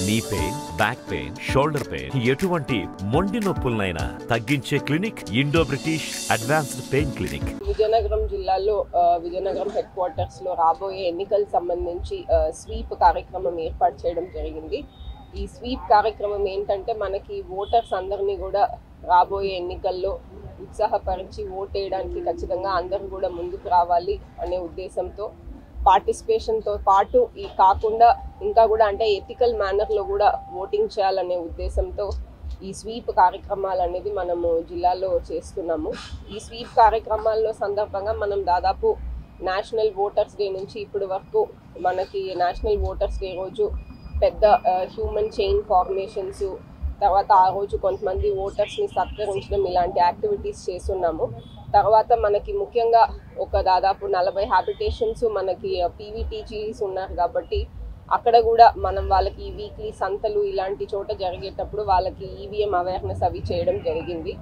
నీ pain back pain shoulder pain ఎటువంటి మొండి నొప్పులనైనా తగ్గించే clinic Indo British advanced pain clinic Vizianagaram జిల్లాలో ఆ, విజయనగరం హెడ్ క్వార్టర్స్ లో రాబోయే ఎన్నికలకు సంబంధించి ఆ, స్వీప్ కార్యక్రమం ఏర్పాటు చేయడం జరిగింది ఈ స్వీప్ కార్యక్రమం ఏంటంటే మనకి ఓటర్స్ అందరినీ కూడా రాబోయే ఎన్నికల్లో ఉత్సాహపరిచి ఓట్ వేయడానికి ఖచ్చితంగా అందరూ కూడా ముందుకు రావాలి అనే ఉద్దేశంతో పార్టిసిపేషన్తో పాటు ఈ కాకుండా ఇంకా కూడా అంటే ఎథికల్ మేనర్లో కూడా ఓటింగ్ చేయాలనే ఉద్దేశంతో ఈ స్వీప్ కార్యక్రమాలు అనేది మనము జిల్లాలో చేస్తున్నాము ఈ స్వీప్ కార్యక్రమాల్లో సందర్భంగా మనం దాదాపు నేషనల్ ఓటర్స్ డే నుంచి ఇప్పటి వరకు మనకి నేషనల్ ఓటర్స్ డే రోజు పెద్ద హ్యూమన్ చైన్ ఫార్మేషన్స్ తర్వాత ఆ రోజు కొంతమంది ఓటర్స్ని సత్కరించడం ఇలాంటి యాక్టివిటీస్ చేస్తున్నాము తర్వాత మనకి ముఖ్యంగా ఒక దాదాపు నలభై హ్యాబిటేషన్స్ మనకి పీవీటీజీస్ ఉన్నారు కాబట్టి అక్కడ కూడా మనం వాళ్ళకి వీక్లీ సంతలు ఇలాంటి చోట జరిగేటప్పుడు వాళ్ళకి ఈవీఎం అవేర్నెస్ అవి చేయడం జరిగింది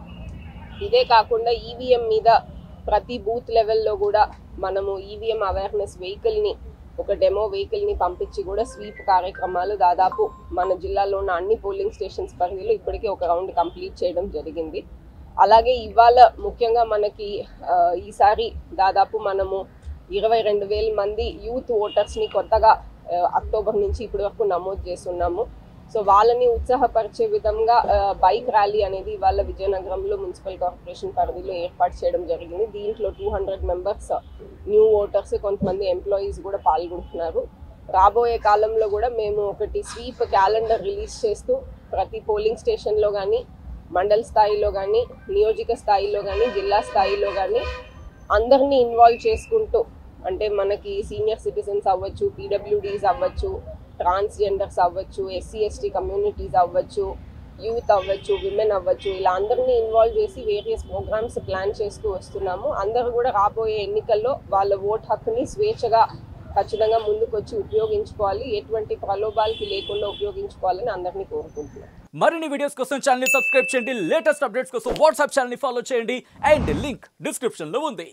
ఇదే కాకుండా ఈవీఎం మీద ప్రతి బూత్ లెవెల్లో కూడా మనము ఈవీఎం అవేర్నెస్ వెహికల్ని ఒక డెమో వెహికల్ని పంపించి కూడా స్వీప్ కార్యక్రమాలు దాదాపు మన జిల్లాలో ఉన్న అన్ని పోలింగ్ స్టేషన్స్ పరిధిలో ఇప్పటికే ఒక రౌండ్ కంప్లీట్ చేయడం జరిగింది అలాగే ఇవాళ ముఖ్యంగా మనకి ఆ, ఈసారి దాదాపు మనము ఇరవై రెండు వేల మంది యూత్ ఓటర్స్ని కొత్తగా ఆ, అక్టోబర్ నుంచి ఇప్పటి వరకు నమోదు చేస్తున్నాము సో వాళ్ళని ఉత్సాహపరిచే విధంగా ఆ, బైక్ ర్యాలీ అనేది ఇవాళ విజయనగరంలో మున్సిపల్ కార్పొరేషన్ పరిధిలో ఏర్పాటు చేయడం జరిగింది దీంట్లో two hundred members new voters కొంతమంది ఎంప్లాయీస్ కూడా పాల్గొంటున్నారు రాబోయే కాలంలో కూడా మేము ఒకటి స్వీప్ క్యాలెండర్ రిలీజ్ చేస్తూ ప్రతి పోలింగ్ స్టేషన్లో కానీ మండల్ స్థాయిలో కానీ నియోజక స్థాయిలో కానీ జిల్లా స్థాయిలో కానీ అందరినీ ఇన్వాల్వ్ చేసుకుంటూ అంటే మనకి సీనియర్ సిటిజన్స్ అవ్వచ్చు పీడబ్ల్యూడీస్ అవ్వచ్చు ట్రాన్స్జెండర్స్ అవ్వచ్చు ఎస్సీ ఎస్టీ కమ్యూనిటీస్ అవ్వచ్చు యూత్ అవ్వచ్చు విమెన్ అవ్వచ్చు ఇలా అందరినీ ఇన్వాల్వ్ చేసి వేరియస్ ప్రోగ్రామ్స్ ప్లాన్ చేస్తూ వస్తున్నాము అందరూ కూడా రాబోయే ఎన్నికల్లో వాళ్ళ ఓట్ హక్కుని స్వేచ్ఛగా ఖచ్చితంగా ముందుకు వచ్చి ఉపయోగించుకోవాలి ఎటువంటి ప్రలోభాలకి లేకుండా ఉపయోగించుకోవాలని అందరినీ కోరుకుంటున్నాను మరిన్ని వీడియోస్ కోసం ఛానల్ సబ్స్క్రైబ్ చేయండి లేటెస్ట్ అప్డేట్స్ కోసం వాట్సాప్ ఛానల్ ఫాలో చేయండి అండ్ లింక్ డిస్క్రిప్షన్ లో ఉంది